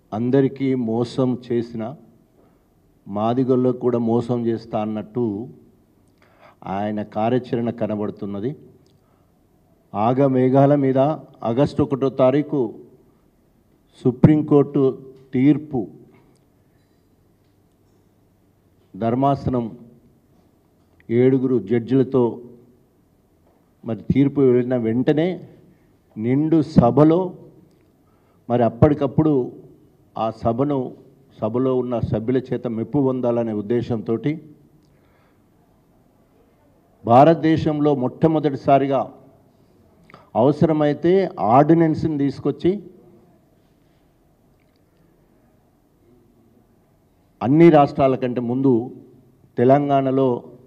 అందరికీ మోసం చేసిన మాదిగొల్లకు కూడా మోసం చేస్తా అన్నట్టు ఆయన కార్యాచరణ కనబడుతున్నది ఆగ మేఘాల మీద ఆగస్టు ఒకటో తారీఖు సుప్రీంకోర్టు తీర్పు ధర్మాసనం ఏడుగురు జడ్జిలతో మరి తీర్పు వెళ్ళిన వెంటనే నిండు సభలో మరి అప్పటికప్పుడు ఆ సభను సభలో ఉన్న సభ్యుల చేత మెప్పు పొందాలనే ఉద్దేశంతో భారతదేశంలో మొట్టమొదటిసారిగా అవసరమైతే ఆర్డినెన్స్ని తీసుకొచ్చి అన్ని రాష్ట్రాల కంటే ముందు తెలంగాణలో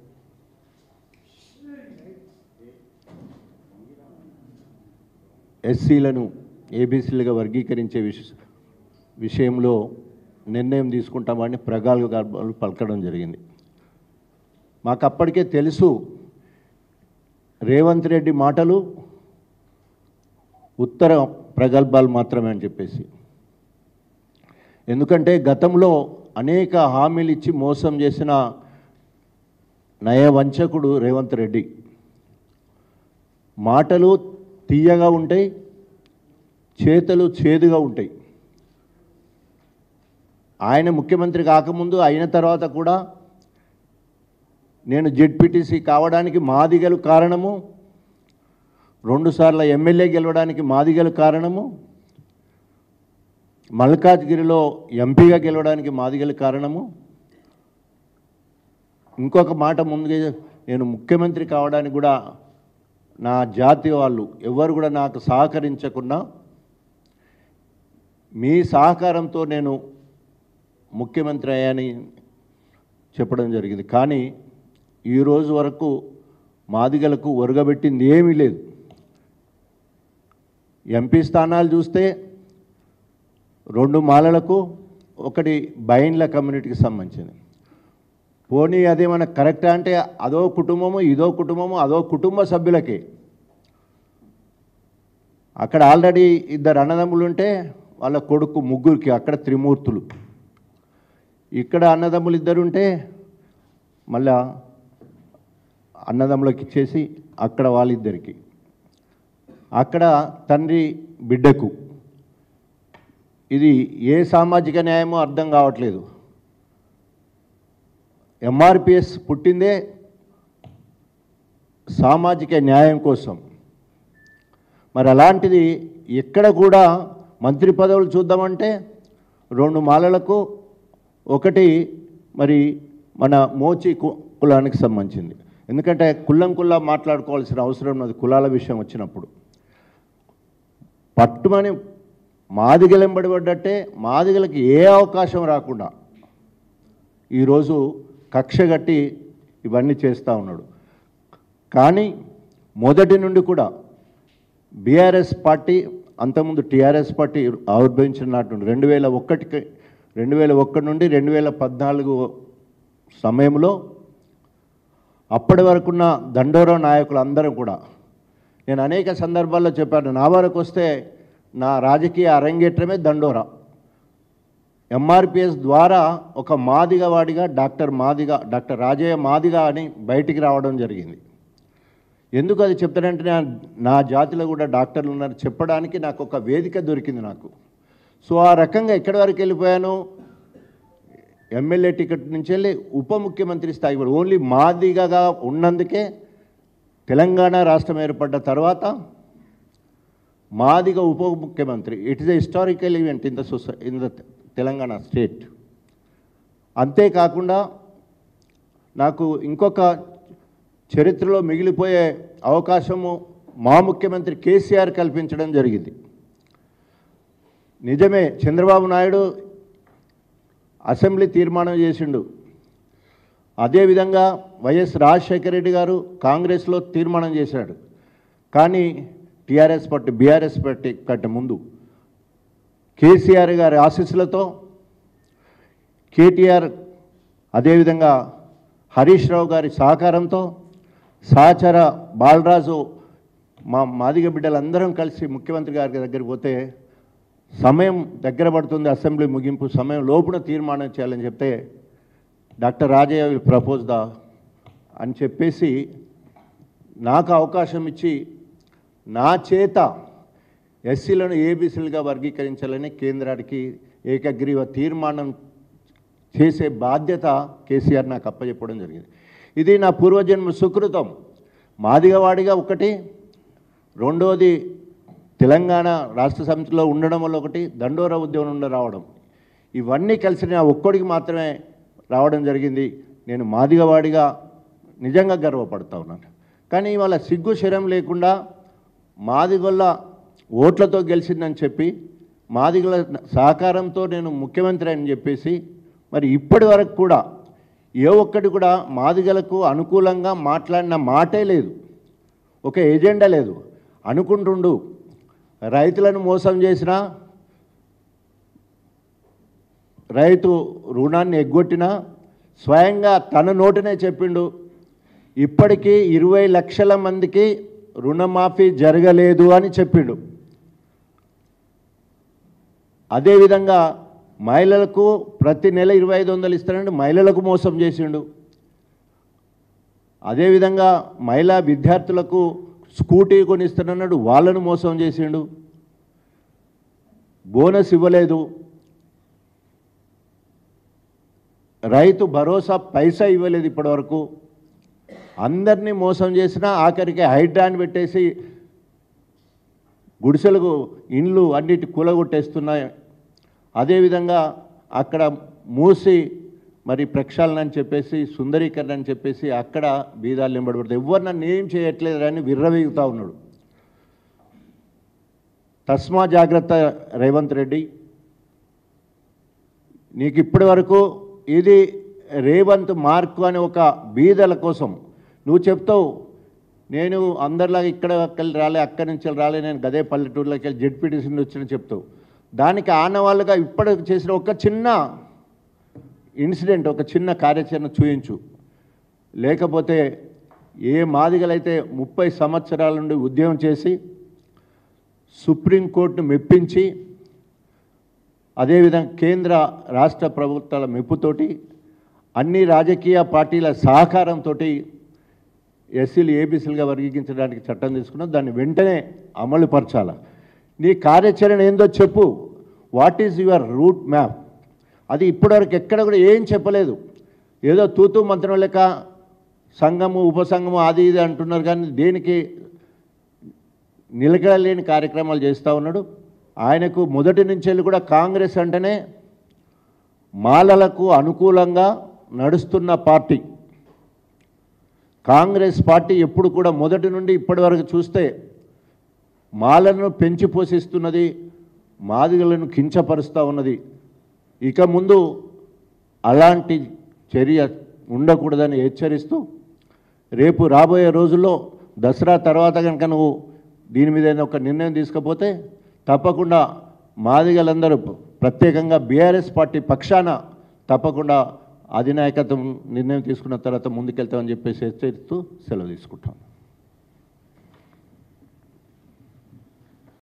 ఎస్సీలను ఏబీసీలుగా వర్గీకరించే విష విషయంలో నిర్ణయం తీసుకుంటామని ప్రగాలు పలకడం జరిగింది మాకు అప్పటికే తెలుసు రేవంత్ రెడ్డి మాటలు ఉత్తర ప్రగల్భాలు మాత్రమే అని చెప్పేసి ఎందుకంటే గతంలో అనేక హామీలు ఇచ్చి మోసం చేసిన నయవంచకుడు రేవంత్ రెడ్డి మాటలు తీయగా ఉంటాయి చేతలు చేదుగా ఉంటాయి ఆయన ముఖ్యమంత్రి కాకముందు అయిన తర్వాత కూడా నేను జెడ్పీటీసీ కావడానికి మాదిగలు కారణము రెండుసార్లు ఎమ్మెల్యే గెలవడానికి మాదిగలు కారణము మల్కాజ్గిరిలో ఎంపీగా గెలవడానికి మాదిగలు కారణము ఇంకొక మాట ముందుగా నేను ముఖ్యమంత్రి కావడానికి కూడా నా జాతి వాళ్ళు ఎవరు కూడా నాకు సహకరించకుండా మీ సహకారంతో నేను ముఖ్యమంత్రి అయ్యాని చెప్పడం జరిగింది కానీ ఈరోజు వరకు మాదిగలకు ఒరగబెట్టింది ఏమీ లేదు ఎంపీ స్థానాలు చూస్తే రెండు మాలలకు ఒకటి బైండ్ల కమ్యూనిటీకి సంబంధించింది పోనీ అదేమన్నా కరెక్టా అంటే అదో కుటుంబము ఇదో కుటుంబము అదో కుటుంబ సభ్యులకే అక్కడ ఆల్రెడీ ఇద్దరు అన్నదమ్ములు ఉంటే వాళ్ళ కొడుకు ముగ్గురికి అక్కడ త్రిమూర్తులు ఇక్కడ అన్నదమ్ములు ఇద్దరు ఉంటే మళ్ళా అన్నదమ్ములకు ఇచ్చేసి అక్కడ వాళ్ళిద్దరికి అక్కడ తండ్రి బిడ్డకు ఇది ఏ సామాజిక న్యాయమో అర్థం కావట్లేదు ఎంఆర్పిఎస్ పుట్టిందే సామాజిక న్యాయం కోసం మరి అలాంటిది ఎక్కడ కూడా మంత్రి పదవులు చూద్దామంటే రెండు మాలలకు ఒకటి మరి మన మోచి కు- కులానికి సంబంధించింది ఎందుకంటే కుల్లం కుల్లా మాట్లాడుకోవాల్సిన అవసరం ఉన్నది కులాల విషయం వచ్చినప్పుడు పట్టుమని మాదిగలు ఎంబడిపడ్డట్టే మాదిగలకి ఏ అవకాశం రాకుండా ఈరోజు కక్ష కట్టి ఇవన్నీ చేస్తూ ఉన్నాడు కానీ మొదటి నుండి కూడా బీఆర్ఎస్ పార్టీ అంతకుముందు టీఆర్ఎస్ పార్టీ ఆవిర్భవించిన నాటి నుండి రెండు వేల ఒకటికి రెండు వేల ఒకటి నుండి రెండు వేల పద్నాలుగు సమయంలో అప్పటి వరకున్న దండోరా నాయకులు అందరూ కూడా నేను అనేక సందర్భాల్లో చెప్పాను నా వరకు వస్తే నా రాజకీయ అరంగేట్రమే దండోరా ఎంఆర్పిఎస్ ద్వారా ఒక మాదిగ వాడిగా డాక్టర్ మాదిగ డాక్టర్ రాజయ్య మాదిగ అని బయటికి రావడం జరిగింది ఎందుకు అది చెప్తానంటే నా నా జాతిలో కూడా డాక్టర్లు ఉన్నారు చెప్పడానికి నాకు ఒక వేదిక దొరికింది నాకు సో ఆ రకంగా ఎక్కడి వరకు వెళ్ళిపోయాను ఎమ్మెల్యే టికెట్ నుంచి వెళ్ళి ఉప ముఖ్యమంత్రి స్థాయి కూడా ఓన్లీ మాదిగగా ఉన్నందుకే తెలంగాణ రాష్ట్రం ఏర్పడ్డ తర్వాత మాదిగ ఉప ముఖ్యమంత్రి it is a historical event in the society in the Telangana state అంతేకాకుండా నాకు ఇంకొక చరిత్రలో మిగిలిపోయే అవకాశము మా ముఖ్యమంత్రి కేసీఆర్ కల్పించడం జరిగింది నిజమే చంద్రబాబు నాయుడు అసెంబ్లీ తీర్మానం చేసిండు అదేవిధంగా వైఎస్ రాజశేఖర రెడ్డి గారు కాంగ్రెస్లో తీర్మానం చేశాడు కానీ టీఆర్ఎస్ పార్టీ బీఆర్ఎస్ పార్టీ కంటే ముందు కేసీఆర్ గారి ఆశీస్సులతో కేటీఆర్ అదేవిధంగా హరీష్ రావు గారి సహకారంతో సహచర బాలరాజు మా మాదిగ బిడ్డలందరం కలిసి ముఖ్యమంత్రి గారి దగ్గరికి పోతే సమయం దగ్గర పడుతుంది అసెంబ్లీ ముగింపు సమయం లోపున తీర్మానం చేయాలని చెప్తే doctor Rajaiah will propose the అని చెప్పేసి నాకు అవకాశం ఇచ్చి నా చేత ఎస్సీలను ఏబీసీలుగా వర్గీకరించాలని కేంద్రానికి ఏకగ్రీవ తీర్మానం చేసే బాధ్యత కేసీఆర్ నాకు అప్పచెప్పడం జరిగింది ఇది నా పూర్వజన్మ సుకృతం మాదిగవాడిగా ఒకటి రెండోది తెలంగాణ రాష్ట్ర సమితిలో ఉండడం వల్ల ఒకటి దండోర ఉద్యమం నుండి రావడం ఇవన్నీ కలిసి నా ఒక్కడికి మాత్రమే రావడం జరిగింది నేను మాదిగవాడిగా నిజంగా గర్వపడతా ఉన్నాను కానీ ఇవాళ సిగ్గు శరం లేకుండా మాదిగొల్ల ఓట్లతో గెలిచిందని చెప్పి మాదిగల సహకారంతో నేను ముఖ్యమంత్రి అని చెప్పేసి మరి ఇప్పటి వరకు కూడా ఏ ఒక్కటి కూడా మాదిగలకు అనుకూలంగా మాట్లాడిన మాటే లేదు ఒక ఎజెండా లేదు అనుకుంటుండు రైతులను మోసం చేసిన రైతు రుణాన్ని ఎగ్గొట్టినా స్వయంగా తన నోటినే చెప్పిండు ఇప్పటికీ ఇరవై లక్షల మందికి రుణమాఫీ జరగలేదు అని చెప్పిండు అదేవిధంగా మహిళలకు ప్రతి నెల ఇరవై ఐదు వందలు ఇస్తానంటే మహిళలకు మోసం చేసిండు అదేవిధంగా మహిళా విద్యార్థులకు స్కూటీ కొనిస్తానన్నాడు వాళ్ళను మోసం చేసిండు బోనస్ ఇవ్వలేదు రైతు భరోసా పైసా ఇవ్వలేదు ఇప్పటివరకు అందరినీ మోసం చేసిన ఆఖరికి హైడ్రాన్ పెట్టేసి గుడిసెలకు ఇండ్లు అన్నిటి కూలగొట్టేస్తున్నాయి అదేవిధంగా అక్కడ మూసి మరి ప్రక్షాళన అని చెప్పేసి సుందరీకరణ అని చెప్పేసి అక్కడ బీదాలు నింబడబడతాయి ఎవరు నన్ను ఏం చేయట్లేదు అని విర్రవీగుతూ ఉన్నాడు తస్మా జాగ్రత్త రేవంత్ రెడ్డి నీకు ఇప్పటి వరకు ఇది రేవంత్ మార్కు అనే ఒక బీదల కోసం నువ్వు చెప్తావు నేను అందరిలాగా ఇక్కడ వెళ్ళి రాలే అక్కడి నుంచి వెళ్ళి రాలే నేను గదే పల్లెటూరులోకి వెళ్ళి జెడ్పీటీసీ నుండి వచ్చిన చెప్తావు దానికి ఆనవాళ్ళుగా ఇప్పటి చేసిన ఒక చిన్న ఇన్సిడెంట్ ఒక చిన్న కార్యాచరణ చూయించు లేకపోతే ఏ మాదిగలైతే ముప్పై సంవత్సరాల నుండి ఉద్యమం చేసి సుప్రీంకోర్టును మెప్పించి అదేవిధంగా కేంద్ర రాష్ట్ర ప్రభుత్వాల మెప్పుతోటి అన్ని రాజకీయ పార్టీల సహకారంతో ఎస్సీలు ఏబీసీలుగా వర్గీకరించడానికి చట్టం తీసుకున్నాం దాన్ని వెంటనే అమలు పరచాల నీ కార్యాచరణ ఏందో చెప్పు what is your route map అది ఇప్పటివరకు ఎక్కడ కూడా ఏం చెప్పలేదు ఏదో తూతూ మంత్రం లెక్క సంఘము ఉపసంఘము అది ఇది అంటున్నారు కానీ దేనికి నిలకడలేని కార్యక్రమాలు చేస్తూ ఉన్నాడు ఆయనకు మొదటి నుంచి వెళ్ళి కూడా కాంగ్రెస్ అంటేనే మాలలకు అనుకూలంగా నడుస్తున్న పార్టీ కాంగ్రెస్ పార్టీ ఎప్పుడు కూడా మొదటి నుండి ఇప్పటి వరకు చూస్తే మాలను పెంచి పోషిస్తున్నది మాదిగలను కించపరుస్తూ ఉన్నది ఇక ముందు అలాంటి చర్య ఉండకూడదని హెచ్చరిస్తూ రేపు రాబోయే రోజుల్లో దసరా తర్వాత కనుక నువ్వు దీని మీద ఏదైనా ఒక నిర్ణయం తీసుకపోతే తప్పకుండా మాదిగలందరూ ప్రత్యేకంగా బీఆర్ఎస్ పార్టీ పక్షాన తప్పకుండా అధినాయకత్వం నిర్ణయం తీసుకున్న తర్వాత ముందుకెళ్తామని చెప్పేసి హెచ్చరిస్తూ సెలవు తీసుకుంటాం